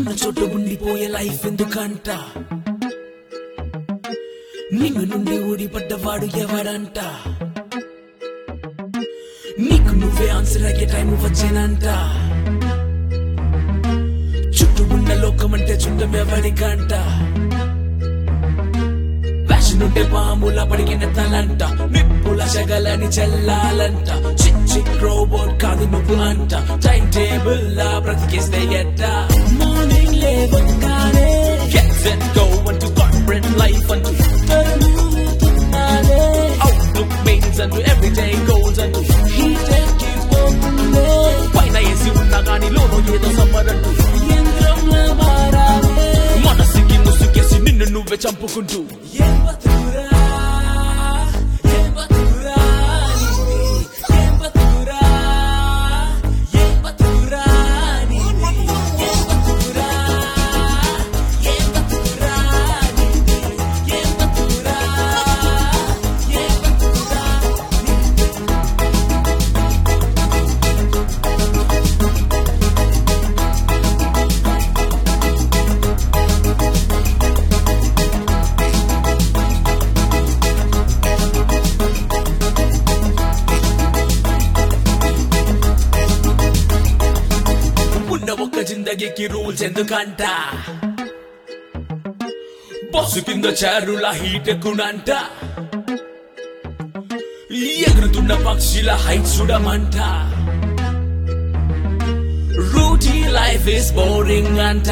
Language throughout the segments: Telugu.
ఉన్న చోట ఉండిపోయే లైఫ్ ఎందుకంట నిన్ను నుండి ఊడిపడ్డవాడు ఎవడంట నీకు నువ్వే ఆన్సర్ అయ్యే టైం వచ్చేనంట చుట్టూ ఉన్న లోకం అంటే చుట్టం ఎవరికంట ఫ్యాషన్ ఉంటే పాముల పడిగిన తలంట నిప్పుల చెగలని చెల్లాలంట చిచ్చి రోబోట్ కాదు నువ్వు అంట టైం టేబుల్ లా బ్రతికేస్తే ఎట్ట మార్నింగ్ లేవగానే గెట్ సెట్ గో అంటూ కార్పొరేట్ లైఫ్ అంటూ తరుముతున్నానే అవుట్లుక్ మెయిన్స్ అంటూ ఎవ్రీడే గోల్స్ అంటూ హీట్ ఎక్కిపోతుందే పైన ఏసి ఉన్నా కానీ లోనో ఏదో సమ్మర్ అంటూ యంత్రంలా మారావే మనసుకి ముసుగేసి నిన్ను నువ్వే చంపుకుంటూ ఏం బతుకురా ఏం బతుకురా నీది? ఏం బతుకురా ఏం బతుకురా నీది? ఏం బతుకురా ఏం బతుకురా నీది? ఏం బతుకురా ఏం బతుకురా ఉన్న ఒక్క జిందగీకి రూల్స్ ఎందుకంట బస్సు కింద చారుల హీట్ ఎక్కునంట ఎగురుతున్న పక్షుల హైట్ చూడమంట రూటీ లైఫ్ ఇస్ బోరింగ్ అంట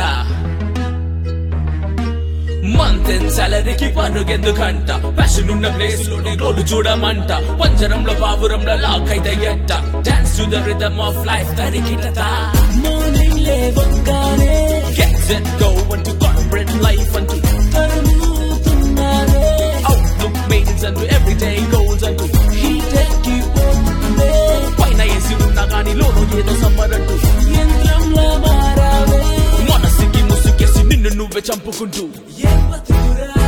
మంత్ ఎండ్ సాలరీకి పనుగెందుకంట ప్యాషన్ ఉన్న ప్లేస్ లోనే గోలు చూడమంట పంజరంలో పావురంలో లాక్ అయితే ఎట్ట dance to the rhythm of life తరికిటత మార్నింగ్ లేవగానే గెట్ సెట్ గో అంటూ కార్పొరేట్ లైఫ్ అంటూ తరుముతున్నానే అవుట్లుక్ మెయిన్స్ అంటూ ఎవ్రీడే గోల్స్ అంటూ హీట్ ఎక్కిపోతుందే పైన ఏసి ఉన్నా కానీ లోను ఏదో సమ్మర్ అంటూ యంత్రంలా మారావే మనసుకి ముసుగేసి నిన్ను నువ్వే చంపుకుంటూ ఏం బతుకురా